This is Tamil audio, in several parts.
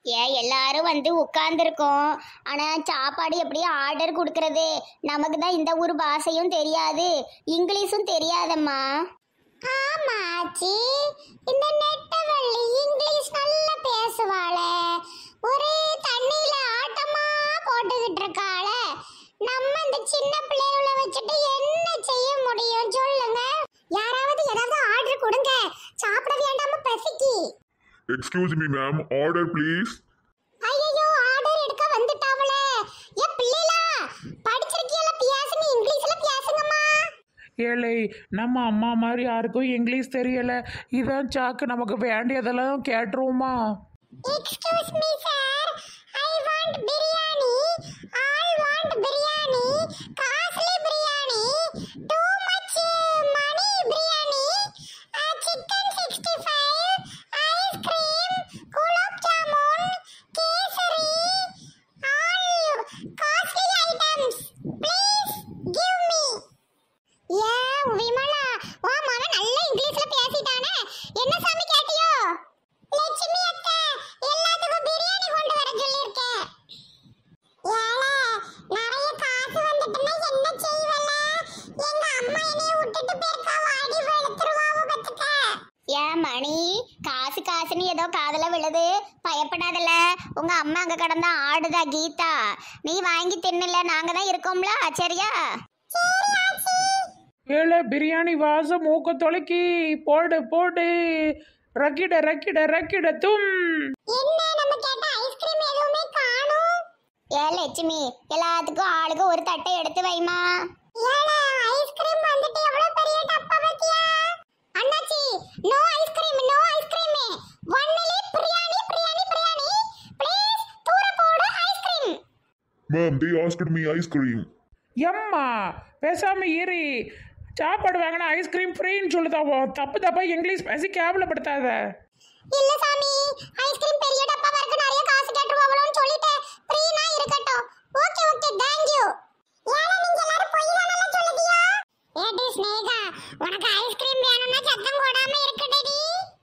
ஏன் எல்லாரும் வந்து உட்கார்ந்துருக்கோம் ஆனால் சாப்பாடு எப்படி ஆர்டர் கொடுக்கறது நமக்கு தான் இந்த ஊர் பாஷையும் தெரியாது இங்கிலீஷும் தெரியாதம்மா ஆமாச்சி இந்த நெட்டவள்ளி இங்கிலீஷ் நல்லா பேசுவாளே ஒரே தண்ணியில ஆட்டமா போட்டுக்கிட்டு இருக்காளே நம்ம இந்த சின்ன பிள்ளைகளை வச்சுட்டு என்ன செய்ய முடியும் சொல்லுங்க யாராவது ஏதாவது ஆர்டர் கொடுங்க சாப்பிட வேண்டாம பசிக்கு excuse me ma'am order please ஐயோ ஆர்டர் எடுக்க வந்துட்டாவளே ஏ பிள்ளைலா படிச்சிருக்கியல பேசுங்க இங்கிலீஷ்ல பேசுங்கம்மா ஏழை நம்ம அம்மா மாதிரி யாருக்கும் இங்கிலீஷ் தெரியல இதான் சாக்கு நமக்கு வேண்டியதெல்லாம் கேட்டுருவோமா excuse me sir I want biryani all want biryani costly biryani too much money biryani chicken 65 ice cream gulab jamun kesari all costly items please give me a Vimala வா மகன் நல்ல இங்கிலீஷ்ல பேசிட்டானே என்ன சாமி கேட்டியோ லட்சுமி அத்தை எல்லாத்துக்கும் பிரியாணி கொண்டு வர சொல்லிருக்கேன் ஏலே நிறைய காசு வந்துட்டுனா என்ன செய்வல எங்க அம்மா என்னைய விட்டுட்டு போயிருக்கா வாடி வெளுத்துருவாவ பத்துக்க ஏன் மணி காசு காசுன்னு ஏதோ காதல விழுது பயப்படாதல உங்க அம்மா அங்க கடந்த ஆடுதா கீதா நீ வாங்கி தின்னல நாங்க தான் இருக்கோம்ல சரியா ஏழை பிரியாணி வாசம் மூக்க தொலைக்கி போடு போடு ரக்கிட ரக்கிட ரக்கிட தும் என்ன நம்ம கேட்ட ஐஸ்கிரீம் எதுவுமே காணோம் ஏ லட்சுமி எல்லாத்துக்கும் ஆளுக்கு ஒரு தட்டை எடுத்து வைமா ஏல ஐஸ்கிரீம் வந்துட்டு எவ்வளவு பெரிய டப்பா பத்தியா அண்ணாச்சி no ice cream no ice cream only biryani biryani biryani please தூர போடு ice cream ma'am they asked me ice cream எம்மா பேசாம இரு சாப்பாடு வாங்கினா ஐஸ்கிரீம் ஃப்ரீன்னு சொல்லுதாவோ தப்பு தப்பா இங்கிலீஷ் பேசி கேவலப்படுத்தாத இல்ல சாமி ஐஸ்கிரீம் பெரிய டப்பாவா இருக்கு நிறைய காசு கேட்டுருவாங்களோன்னு சொல்லிட்டேன் ஃப்ரீனா இருக்கட்டும் ஓகே ஓகே தேங்க் யூ ஏல நீங்க எல்லாரும் பொய் தானல சொல்லுதியா ஏடி ஸ்னேகா உனக்கு ஐஸ்கிரீம் வேணும்னா சத்தம் போடாம இருக்கடடி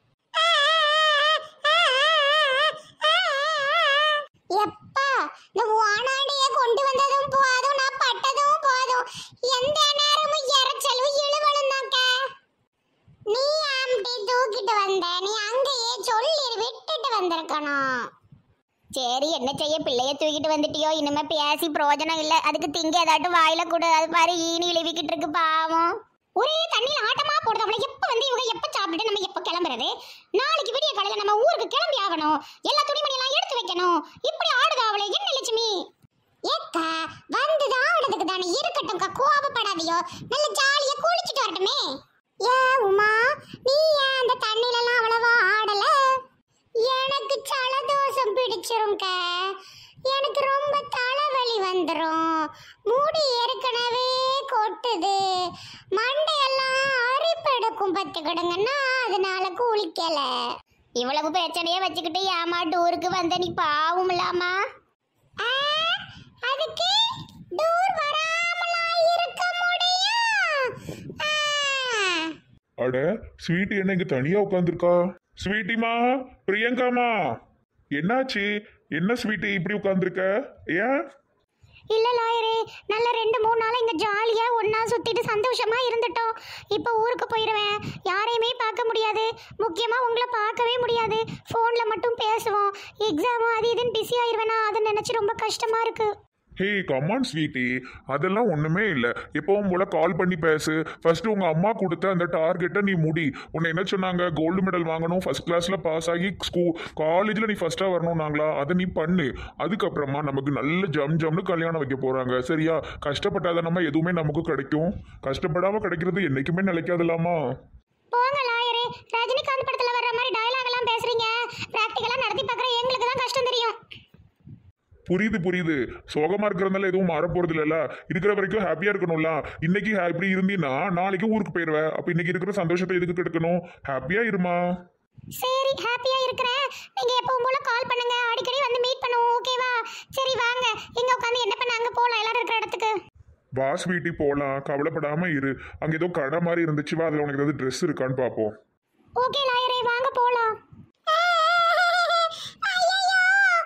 எப்பா இந்த வானாடிய கொண்டு வந்ததும் போதும் நான் பட்டதும் போதும் எந்த நேரமும் இறைச்சலும் இழுவலும் தான்க்கா நீ ஆம்டி தூக்கிட்டு வந்த நீ அங்கேயே சொல்லி விட்டுட்டு வந்திருக்கணும் சரி என்ன செய்ய பிள்ளைய தூக்கிட்டு வந்துட்டியோ இனிமே பேசி பிரயோஜனம் இல்ல அதுக்கு திங்க ஏதாட்டும் வாயில கொடு அது பாரு ஈனி இழுவிக்கிட்டு இருக்கு பாவம் ஒரே தண்ணியில ஆட்டமா போடுது அவளை எப்ப வந்து இவங்க எப்ப சாப்பிட்டுட்டு நம்ம எப்ப கிளம்புறது நாளைக்கு விடிய காலையில நம்ம ஊருக்கு கிளம்பி ஆகணும் எல்லா துணிமணி எல்லாம் எடுத்து வைக்கணும் இப்படி ஆடுதா அவளை என்ன லட்சுமி ஏக்கா வந்துதான் ஆடுறதுக்கு தானே இருக்கட்டும்க்கா கோபப்படாதியோ நல்ல ஜாலியா குளிச்சுட்டு வரட்டுமே ஏ உமா நீ ஏன் அந்த தண்ணில எல்லாம் அவ்வளவா ஆடல எனக்கு ஜலதோஷம் பிடிச்சிருங்க எனக்கு ரொம்ப தலைவலி வந்துடும் முடி ஏற்கனவே கொட்டுது மண்டையெல்லாம் அரிப்பெடுக்கும் பத்துக்கிடுங்கன்னா அதனால குளிக்கல இவ்வளவு பிரச்சனையே வச்சுக்கிட்டு ஏமா டூருக்கு வந்த நீ பாவம் இல்லாமா அதுக்கு டூர் வராமலா இருக்க முடியும் ஆ. அட ஸ்வீட்டி என்ன இங்க தனியா உட்காந்துருக்கா ஸ்வீட்டிமா பிரியங்காமா என்னாச்சு என்ன ஸ்வீட்டி இப்படி உட்காந்துருக்க ஏன் இல்ல லாயரே நல்ல ரெண்டு மூணு நாள் இங்க ஜாலியா ஒண்ணா சுத்திட்டு சந்தோஷமா இருந்துட்டோம் இப்போ ஊருக்கு போயிருவேன் யாரையுமே பார்க்க முடியாது முக்கியமா உங்களை பார்க்கவே முடியாது ஃபோன்ல மட்டும் பேசுவோம் எக்ஸாம் அது இதுன்னு பிஸி ஆயிருவேனா அதை நினைச்சு ரொம்ப கஷ்டமா இருக்கு ஹே கமான் ஸ்வீட்டி அதெல்லாம் ஒண்ணுமே இல்லை எப்பவும் போல கால் பண்ணி பேசு ஃபர்ஸ்ட் உங்க அம்மா கொடுத்த அந்த டார்கெட்டை நீ முடி உன்னை என்ன சொன்னாங்க கோல்டு மெடல் வாங்கணும் ஃபர்ஸ்ட் கிளாஸ்ல பாஸ் ஆகி ஸ்கூ காலேஜ்ல நீ ஃபர்ஸ்டா வரணும் நாங்களா அதை நீ பண்ணு அதுக்கப்புறமா நமக்கு நல்ல ஜம் ஜம்னு கல்யாணம் வைக்க போறாங்க சரியா கஷ்டப்பட்டாத நம்ம எதுவுமே நமக்கு கிடைக்கும் கஷ்டப்படாம கிடைக்கிறது என்னைக்குமே நிலைக்காதுலாமா போங்க லாயரே ரஜினிகாந்த் படத்துல வர்ற மாதிரி டயலாக் எல்லாம் பேசுறீங்க பிராக்டிகலா நடத்தி பார்க்குற எங்களுக்கு தான் கஷ்டம் தெரியும் புரியுது புரியுது சோகமா இருக்கிறதுனால எதுவும் மாற போறது இல்லைல்ல இருக்கிற வரைக்கும் ஹாப்பியா இருக்கணும்ல இன்னைக்கு ha- இப்படி இருந்தீன்னா நாளைக்கு ஊருக்கு போயிருவேன் அப்ப இன்னைக்கு இருக்கிற சந்தோஷத்தை எதுக்கு கெடுக்கணும் ஹாப்பியா இருமா சரி ஹாப்பியா இருக்கிறேன் நீங்க எப்பவும் போல கால் பண்ணுங்க அடிக்கடி வந்து மீட் பண்ணுவோம் ஓகேவா சரி வாங்க இங்க உட்காந்து என்ன பண்ண அங்க போலாம் எல்லாரும் இருக்கிற இடத்துக்கு பாஸ் வீட்டி போலாம் கவலைப்படாம இரு அங்க ஏதோ கடை மாதிரி இருந்துச்சு வா அதுல உனக்கு ஏதாவது ட்ரெஸ் இருக்கான்னு பாப்போம் ஓகே லாயரே வாங்க போலாம்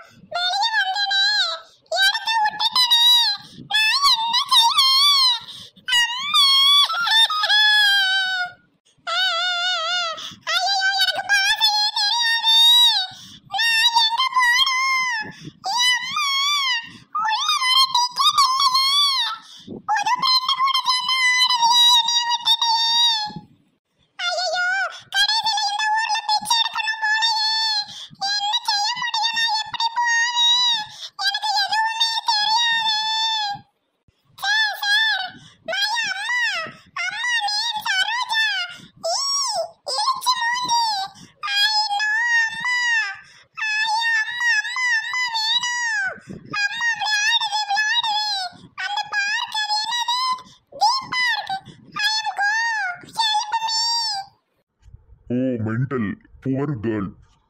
mental poor girl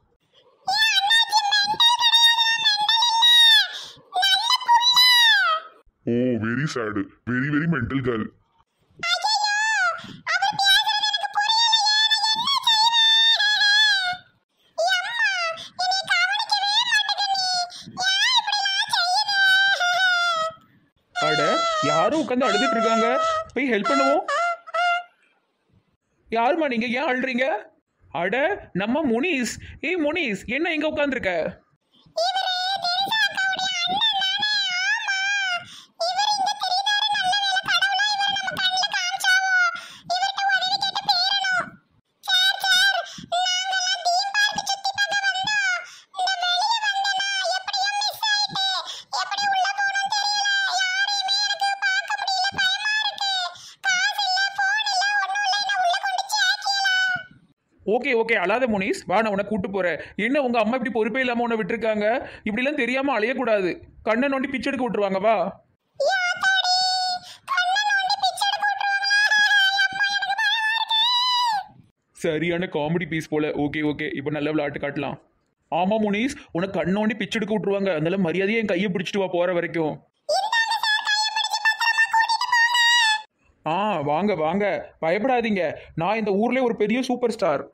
oh very sad very very mental girl அட யாரும் உட்காந்து அழுதுட்டு இருக்காங்க போய் ஹெல்ப் பண்ணுவோம் யாரும்மா நீங்க ஏன் அழுறீங்க அட நம்ம முனிஸ் ஏய் முனிஸ் என்ன இங்க உட்காந்துருக்க ஓகே ஓகே அழாத முனிஸ் வா நான் உன்னை கூட்டு போறேன் என்ன உங்க அம்மா இப்படி பொறுப்பே இல்லாம உன்னை விட்டுருக்காங்க இப்படிலாம் தெரியாம அலையக்கூடாது கண்ணை நோண்டி பிச்சை எடுக்க விட்டுருவாங்க வா சரியான காமெடி பீஸ் போல ஓகே ஓகே இப்போ நல்ல விளையாட்டு காட்டலாம் ஆமா முனிஸ் உனக்கு கண்ணோண்டி பிச்சை எடுக்க விட்டுருவாங்க அதனால மரியாதையை என் கையை பிடிச்சிட்டு வா போற வரைக்கும் ஆ வாங்க வாங்க பயப்படாதீங்க நான் இந்த ஊர்ல ஒரு பெரிய சூப்பர் ஸ்டார்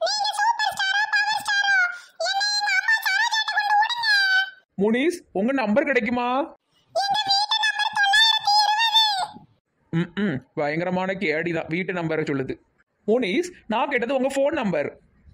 முனிஸ் உங்க நம்பர் கிடைக்குமா ம் ம் பயங்கரமான கேடி தான் வீட்டு நம்பரை சொல்லுது முனிஸ் நான் கேட்டது உங்க ஃபோன் நம்பர்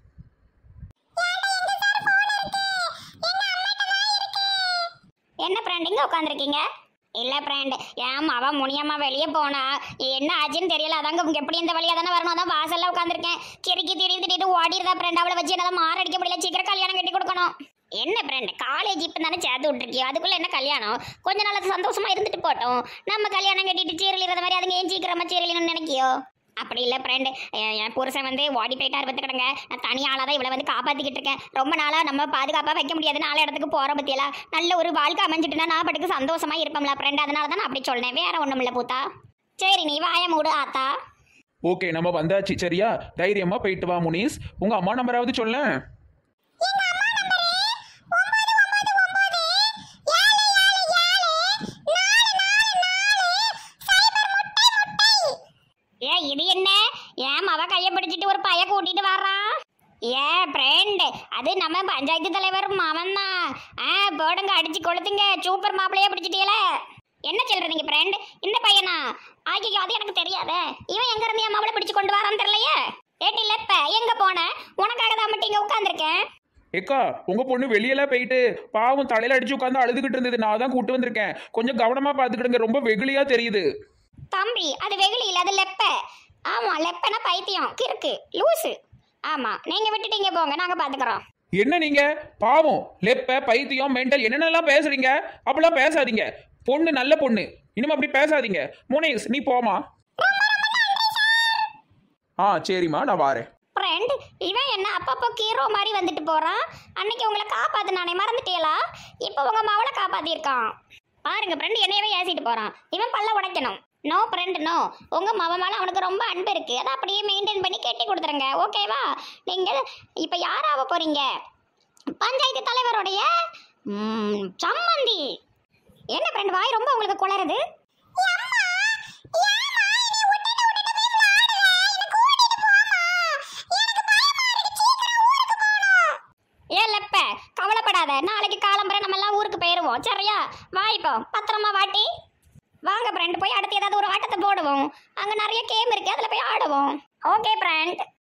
என்ன ஃப்ரெண்ட் இங்க உட்காந்துருக்கீங்க இல்ல ஃப்ரெண்ட் ஏன் அவ முனியம்மா வெளியே போனா என்ன ஆச்சுன்னு தெரியல அதாங்க உங்க எப்படி இந்த வழியா தானே வரணும் அதான் வாசல்ல உட்காந்துருக்கேன் கிறுக்கி திடீர்னு திடீர்னு ஓடிடுதா ஃப்ரெண்ட் அவளை வச்சு என்னால மாரடிக்க முடியல சீக்கிரம் கல்யாணம் கட்டி கொடுக்கணும் என்ன ஃப்ரெண்ட் காலேஜ் இப்போ தானே சேர்த்து விட்டுருக்கியோ அதுக்குள்ள என்ன கல்யாணம் கொஞ்ச நாள் அது சந்தோஷமா இருந்துட்டு போட்டோம் நம்ம கல்யாணம் கட்டிட்டு சீரழிறத மாதிரி அதுங்க ஏன் சீக்கிரமா சீரழியணும்னு நினைக்கியோ அப்படி இல்லை ஃப்ரெண்டு என் புருஷன் வந்து ஓடி போயிட்டார் பத்து கிடங்க நான் தனி ஆளாக தான் இவளை வந்து காப்பாற்றிக்கிட்டு இருக்கேன் ரொம்ப நாளாக நம்ம பாதுகாப்பாக வைக்க முடியாது நாலு இடத்துக்கு போகிற பற்றியெல்லாம் நல்ல ஒரு வாழ்க்கை அமைஞ்சிட்டுனா நான் பட்டுக்கு சந்தோஷமா இருப்போம்ல ஃப்ரெண்ட் அதனால தான் நான் அப்படி சொன்னேன் வேற ஒன்றும் இல்லை பூத்தா சரி நீ வாய மூடு ஆத்தா ஓகே நம்ம வந்தாச்சு சரியா தைரியமா போயிட்டு வா முனிஸ் உங்க அம்மா நம்பராவது சொல்லேன் ஏ இது என்ன ஏன் அவ கையை பிடிச்சிட்டு ஒரு பைய கூட்டிட்டு வர்றான் ஏ ஃப்ரெண்ட் அது நம்ம பஞ்சாயத்து தலைவர் மவன் தான் ஆ போடுங்க அடிச்சு கொளுத்துங்க சூப்பர் மாப்பிளையே பிடிச்சிட்டீல என்ன சொல்றீங்க ஃப்ரெண்ட் இந்த பையனா ஐயோ அது எனக்கு தெரியாதே இவன் எங்க இருந்து என் மாப்பிளை பிடிச்சு கொண்டு வரான்னு தெரியலையே ஏட்டி லெப்ப எங்க போன உனக்காக தான் மட்டும் இங்க உட்காந்துருக்கேன் ஏக்கா உங்க பொண்ணு வெளியெல்லாம் போயிட்டு பாவம் தலையில அடிச்சு உட்காந்து அழுதுகிட்டு இருந்தது நான் தான் கூட்டு வந்திருக்கேன் கொஞ்சம் கவனமா பாத்துக்கிடுங்க ரொம்ப வெகுளியா தெரியுது தம்பி அது வெகுளி இல்ல அது லெப்ப ஆமா லெப்பனா பைத்தியம் கிறுக்கு லூசு ஆமா நீங்க விட்டுட்டீங்க போங்க நாங்க பாத்துக்கிறோம் என்ன நீங்க பாவம் லெப்ப பைத்தியம் மென்டல் என்னென்னலாம் பேசுறீங்க அப்படிலாம் பேசாதீங்க பொண்ணு நல்ல பொண்ணு இனிமே அப்படி பேசாதீங்க முனேஷ் நீ போமா ஆ சரிம்மா நான் வாரேன் ஃப்ரெண்ட் இவன் என்ன அப்பப்போ ஹீரோ மாதிரி வந்துட்டு போறான் அன்னைக்கு உங்களை காப்பாத்து நானே மறந்துட்டீங்களா இப்போ உங்க மவளை காப்பாத்திருக்கான் பாருங்க ஃப்ரெண்ட் என்னையவே ஏசிட்டு போறான் இவன் பல்ல உடைக்கணும் நோ ஃப்ரெண்ட் நோ உங்க மவ மேல அவனுக்கு ரொம்ப அன்பு இருக்கு அதை அப்படியே மெயின்டைன் பண்ணி கட்டி கொடுத்துருங்க ஓகேவா நீங்க இப்போ யாராக போறீங்க பஞ்சாயத்து தலைவருடைய ம், சம்மந்தி என்ன ஃப்ரெண்ட் வாய் ரொம்ப உங்களுக்கு குளருது ஏன் லெப்ப கவலைப்படாத நாளைக்கு காலம்பரை நம்ம எல்லாம் ஊருக்கு போயிருவோம் சரியா வா இப்போ பத்திரமா வாட்டி வாங்க ஃப்ரெண்ட் போய் அடுத்து ஏதாவது ஒரு ஆட்டத்தை போடுவோம் அங்க நிறைய கேம் இருக்கு அதுல போய் ஆடுவோம் ஓகே ஃப்ரெண்ட்